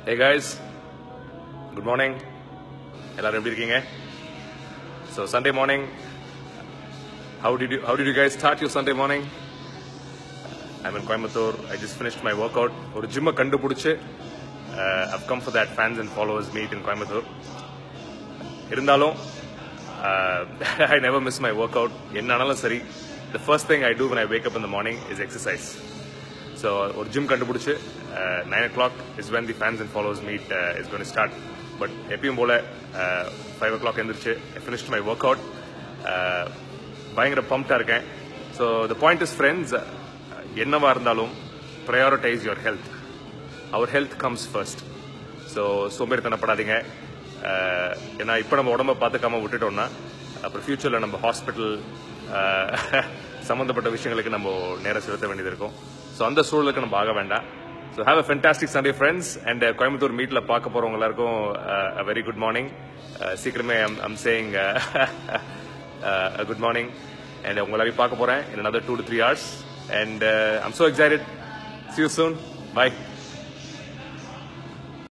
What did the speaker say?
Hey guys, good morning. எல்லாரும் எப்படி இருக்கீங்க so Sunday morning how did you how did you guys start your Sunday morning? I'm in Coimbatore. I just finished my workout. ஒரு ஜிம்மை கண்டுபிடிச்சு uh, I've come for that fans and followers meet in Coimbatore. இருந்தாலும் uh, I never miss my workout. என்ன ஆனாலும் சரி the first thing I do when I wake up in the morning is exercise. So ஒரு gym கண்டுபிடிச்சு nine o'clock is when the fans and followers meet is gonna start but எப்பயும் போல five o'clock எழுந்திரிச்சு finished my work out பயங்கர பம்ப்டாக இருக்கேன் so the point is friends என்னவா இருந்தாலும் prioritize your health our health comes first so சோம்பேறித்தனப்படாதீங்க ah, ஏன்னா இப்போ நம்ம உடம்ப பார்த்துக்காம விட்டுட்டோம்னா அப்புறம் ஃபியூச்சரில் நம்ம ஹாஸ்பிட்டல் சம்மந்தப்பட்ட விஷயங்களுக்கு நம்ம நேரம் செலுத்த வேண்டியது இருக்கும் ஸோ அந்த சூழலுக்கு நம்ம ஆக வேண்டாம் so have a fantastic Sunday friends and Coimbatore மீட்டில் பார்க்க போகிறவங்க எல்லாருக்கும் வெரி குட் மார்னிங் சீக்கிரமே I'm saying good morning and உங்க எல்லாரையும் பார்க்க போகிறேன் in another two to three hours and I'm so excited see you soon bye